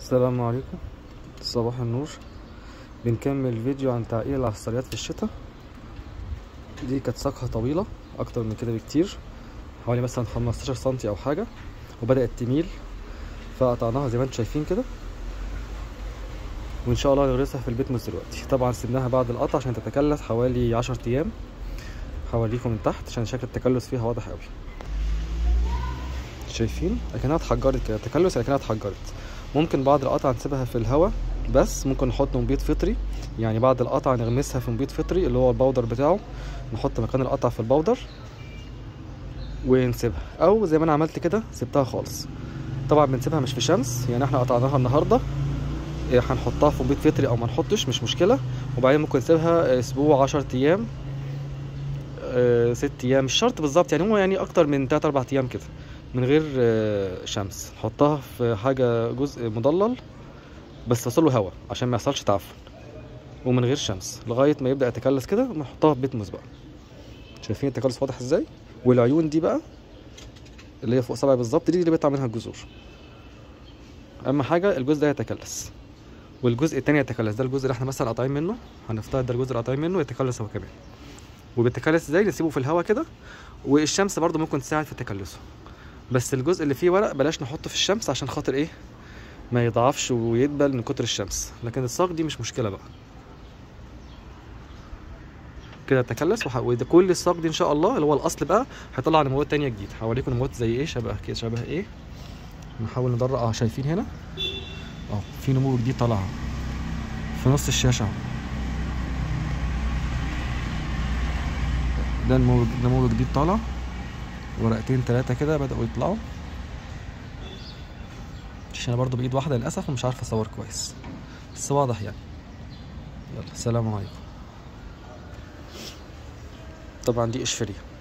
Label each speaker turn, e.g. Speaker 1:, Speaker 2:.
Speaker 1: السلام عليكم صباح النور بنكمل فيديو عن تعقيل العصاريات في الشتاء دي كانت ساقها طويلة أكتر من كده بكتير حوالي مثلا 15 سنتي أو حاجة وبدأت تميل فقطعناها زي ما انتم شايفين كده وإن شاء الله نغرسها في البيت من دلوقتي طبعا سيبناها بعد القطع عشان تتكلس حوالي 10 أيام هوريكم من تحت عشان شكل التكلس فيها واضح قوي شايفين اكنها اتحجرت كده تكلس اكنها اتحجرت ممكن بعد القطع نسيبها في الهواء بس ممكن نحط مبيد فطري يعني بعد القطع نغمسها في مبيد فطري اللي هو البودر بتاعه نحط مكان القطع في البودر ونسيبها او زي ما انا عملت كده سبتها خالص طبعا بنسيبها مش في شمس يعني احنا قطعناها النهارده إيه، هنحطها في مبيد فطري او ما نحطش مش مشكله وبعدين ممكن نسيبها اسبوع 10 ايام آه، ست ايام مش شرط بالظبط يعني هو يعني اكتر من 3 4 ايام كده من غير آه، شمس نحطها في حاجه جزء مضلل بس توصله هواء عشان ما يحصلش تعفن ومن غير شمس لغايه ما يبدا يتكلس كده نحطها في بيت مسبق شايفين التكلس واضح ازاي والعيون دي بقى اللي هي فوق صبعي بالظبط دي اللي بيطلع منها الجذور اهم حاجه الجزء ده يتكلس والجزء التاني يتكلس ده الجزء اللي احنا مثلا قاطعين منه هنفترض ده الجزء اللي قاطعين منه يتكلس هو كمان وبيتكلس ازاي نسيبه في الهواء كده والشمس برضو ممكن تساعد في تكلسه بس الجزء اللي فيه ورق بلاش نحطه في الشمس عشان خاطر ايه ما يضعفش ويدبل من كتر الشمس لكن الصاج دي مش مشكله بقى كده تكلس وح... وده كل الصاج دي ان شاء الله اللي هو الاصل بقى هيطلع نموات تانية جديد هوريكم نموات زي ايه شبه كده شبه ايه نحاول ندرق اه شايفين هنا اه في نمو جديد طالع في نص الشاشه اهو ده نمو نمو جديد طالع ورقتين تلاتة كده بدأوا يطلعوا عشان انا برضو بايد واحدة للأسف ومش عارف اصور كويس بس واضح يعني يلا سلام عليكم طبعا دي قشفرية